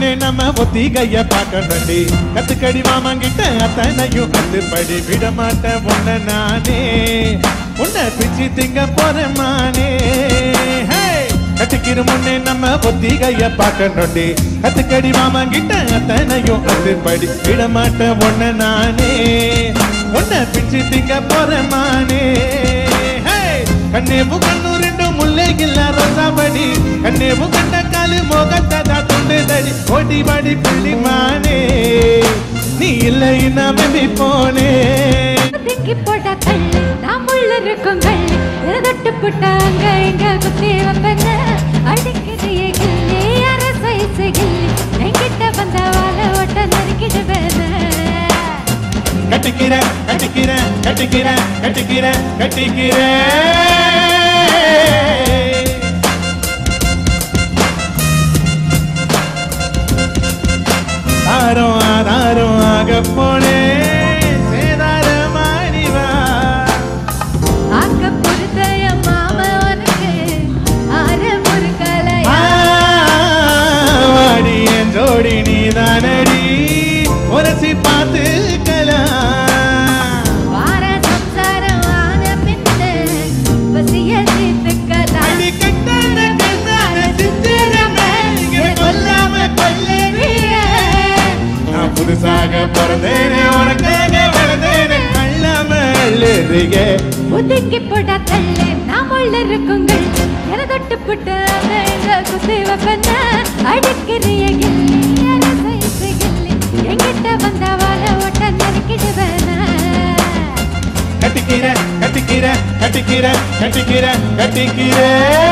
முன்னே நம்ம ஒத்திகைய பார்க்கணுண்டி கத்துக்கடி மாமங்கிட்ட அத்தனையும் கத்துப்படி விட மாட்டேன் உன்ன நானே உன்னை பிச்சு திங்க போறேன் மானே ஹே! கட்டிக்கிற முன்னே நம்ம ஒத்திகைய பார்க்கணுண்டி கத்துக்கடி மாமங்கிட்ட அத்தனையும் கத்துப்படி விட மாட்டேன் உன்ன நானே உன்னை பிச்சு திங்க போறேன் மானே ஹே! கண்ணேவு கண்ணு ரெண்டு முல்லைகில்ல ரோசாபடி கண்ணேவு கண்ட காலு மோகத்ததா துண்டுதடி ஓடி பாடி புள்ளி மானே நீ இல்லை நம்பி போனே ஒதுங்கி போட்ட கல்லு நாம் உள்ள இருக்கும் கல்லு தொட்டு புட்டாங்க எங்க குத்தி வப்பன அடிக்கிறிய கிள்ளி அரசை கிள்ளி என்கிட்ட வந்த வாழ ஓட்ட நறுக்கிடுவேன கட்டிக்கிற கட்டிக்கிற கட்டிக்கிற கட்டிக்கிற கட்டிக்கிற ஆரம் ஆதாரம் ஆக போனே சேதாரமாடிவா ஆக்க பொறுத்தைய மாம உனக்கு ஆற முறுக்கலையா வாடி என் ஜோடி நீதானடி உரசி பார்த்துக்கலாம் வார சம்சாரம் ஆன பின்ன பசிய தீர்த்துக்கதா அடி கட்டான கண்ணான சித்திரமே இங்க கொல்லாம கொல்லறிய நான் புதுசாக பிறந்தேனே உனக்காக வளர்ந்தேனே அள்ளாம அள்ளுறிய ஒதுங்கி போட்டா தள்ளு நாம் உள்ள இருக்குங்கள் என தொட்டு புட்டு அந்த எங்க குத்தி வப்பன அடிக்கிறிய கிள்ளி அரசை கிள்ளி என்கிட்ட வந்த வாழ ஓட்ட நறுக்கிடுவேன கட்டிக்கிற கட்டிக்கிற கட்டிக்கிற கட்டிக்கிற கட்டிக்கிற